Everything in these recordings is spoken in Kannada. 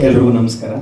ಎಲ್ರಿಗೂ ನಮಸ್ಕಾರ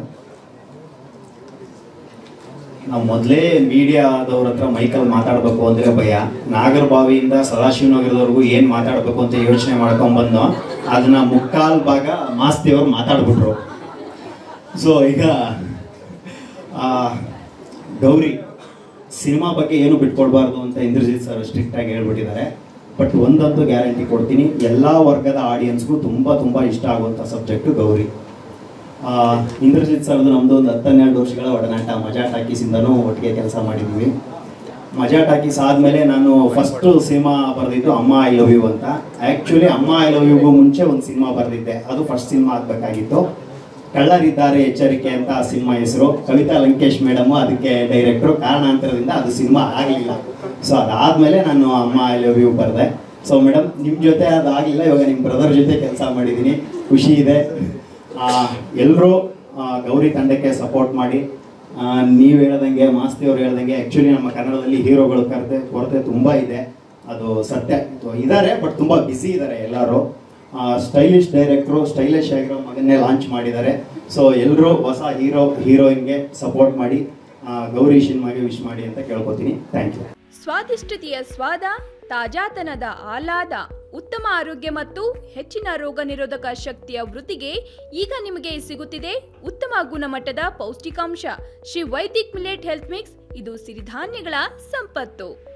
ನಾವು ಮೊದಲೇ ಮೀಡಿಯಾದವ್ರ ಹತ್ರ ಮೈಕಲ್ಲಿ ಮಾತಾಡಬೇಕು ಅಂದ್ರೆ ಭಯ ನಾಗರಬಾವಿಯಿಂದ ಸದಾಶಿವನಗರದವರೆಗೂ ಏನು ಮಾತಾಡಬೇಕು ಅಂತ ಯೋಚನೆ ಮಾಡ್ಕೊಂಡ್ಬಂದು ಅದನ್ನ ಮುಕ್ಕಾಲ್ ಭಾಗ ಮಾಸ್ತಿಯವ್ರು ಮಾತಾಡ್ಬಿಟ್ರು ಸೊ ಈಗ ಆ, ಗೌರಿ ಸಿನಿಮಾ ಬಗ್ಗೆ ಏನು ಬಿಟ್ಕೊಡ್ಬಾರ್ದು ಅಂತ ಇಂದ್ರಜಿತ್ ಸರ್ ಸ್ಟ್ರಿಕ್ಟ್ ಆಗಿ ಹೇಳ್ಬಿಟ್ಟಿದ್ದಾರೆ ಬಟ್ ಒಂದಂತೂ ಗ್ಯಾರಂಟಿ ಕೊಡ್ತೀನಿ ಎಲ್ಲ ವರ್ಗದ ಆಡಿಯನ್ಸ್ಗೂ ತುಂಬ ತುಂಬ ಇಷ್ಟ ಆಗುವಂಥ ಸಬ್ಜೆಕ್ಟು ಗೌರಿ ಆ, ಇಂದ್ರಜಿತ್ ಸರ್ದು ನಮ್ಮದು ಒಂದು ಹತ್ತನ್ನೆರಡು ವರ್ಷಗಳ ಒಡನಾಟ ಮಜಾ ಟಾಕೀಸಿಂದನೂ ಒಟ್ಟಿಗೆ ಕೆಲಸ ಮಾಡಿದ್ವಿ ಮಜಾ ಟಾಕೀಸ್ ಆದಮೇಲೆ ನಾನು ಫಸ್ಟ್ ಸಿನಿಮಾ ಬರೆದಿದ್ದು ಅಮ್ಮ ಐ ಲವ್ ಯು ಅಂತ ಆ್ಯಕ್ಚುಲಿ ಅಮ್ಮ ಐ ಲವ್ ಯುಗೂ ಮುಂಚೆ ಒಂದು ಸಿನಿಮಾ ಬರೆದಿದ್ದೆ ಅದು ಫಸ್ಟ್ ಸಿನಿಮಾ ಆಗಬೇಕಾಗಿತ್ತು ಕಳ್ಳರಿದ್ದಾರೆ ಎಚ್ಚರಿಕೆ ಅಂತ ಆ ಸಿನಿಮಾ ಹೆಸರು ಕವಿತಾ ಲಂಕೇಶ್ ಮೇಡಮ್ ಅದಕ್ಕೆ ಡೈರೆಕ್ಟ್ರು ಕಾರಣಾಂತರದಿಂದ ಅದು ಸಿನಿಮಾ ಆಗಲಿಲ್ಲ ಸೊ ಅದಾದಮೇಲೆ ನಾನು ಅಮ್ಮ ಐ ಲವ್ ಯು ಬರೆದೆ ಸೊ ಮೇಡಮ್ ನಿಮ್ಮ ಜೊತೆ ಅದಾಗಲಿಲ್ಲ ಇವಾಗ ನಿಮ್ಮ ಬ್ರದರ್ ಜೊತೆ ಕೆಲಸ ಮಾಡಿದ್ದೀನಿ ಖುಷಿ ಇದೆ ಎಲ್ಲರೂ ಗೌರಿ ತಂಡಕ್ಕೆ ಸಪೋರ್ಟ್ ಮಾಡಿ ನೀವು ಹೇಳ್ದಂಗೆ ಮಾಸ್ತಿ ಅವ್ರು ಹೇಳ್ದಂಗೆ ಆ್ಯಕ್ಚುಲಿ ನಮ್ಮ ಕನ್ನಡದಲ್ಲಿ ಹೀರೋಗಳು ಕರೆತೆ ಕೊರತೆ ತುಂಬ ಇದೆ ಅದು ಸತ್ಯ ಇದ್ದಾರೆ ಬಟ್ ತುಂಬ ಬ್ಯುಸಿ ಇದ್ದಾರೆ ಎಲ್ಲರೂ ಸ್ಟೈಲಿಶ್ ಡೈರೆಕ್ಟ್ರು ಸ್ಟೈಲಿಶ್ ಆಗಿರೋ ಮಗನ್ನೇ ಲಾಂಚ್ ಮಾಡಿದ್ದಾರೆ ಸೊ ಎಲ್ಲರೂ ಹೊಸ ಹೀರೋ ಹೀರೋಯಿನ್ಗೆ ಸಪೋರ್ಟ್ ಮಾಡಿ ಆ, ಗೌರಿ ಸಿನಿಮಾಗೆ ವಿಶ್ ಮಾಡಿ ಅಂತ ಕೇಳ್ಕೊತೀನಿ ಥ್ಯಾಂಕ್ ಯು ಸ್ವಾದಿಷ್ಟತೆಯ ಸ್ವಾದ ತಾಜಾತನದ ಆಹ್ಲಾದ ಉತ್ತಮ ಆರೋಗ್ಯ ಮತ್ತು ಹೆಚ್ಚಿನ ರೋಗ ನಿರೋಧಕ ಶಕ್ತಿಯ ವೃದ್ಧಿಗೆ ಈಗ ನಿಮಗೆ ಸಿಗುತ್ತಿದೆ ಉತ್ತಮ ಗುಣಮಟ್ಟದ ಪೌಷ್ಟಿಕಾಂಶ Shri Vaidik millet health mix ಇದು ಸಿರಿಧಾನ್ಯಗಳ ಸಂಪತ್ತು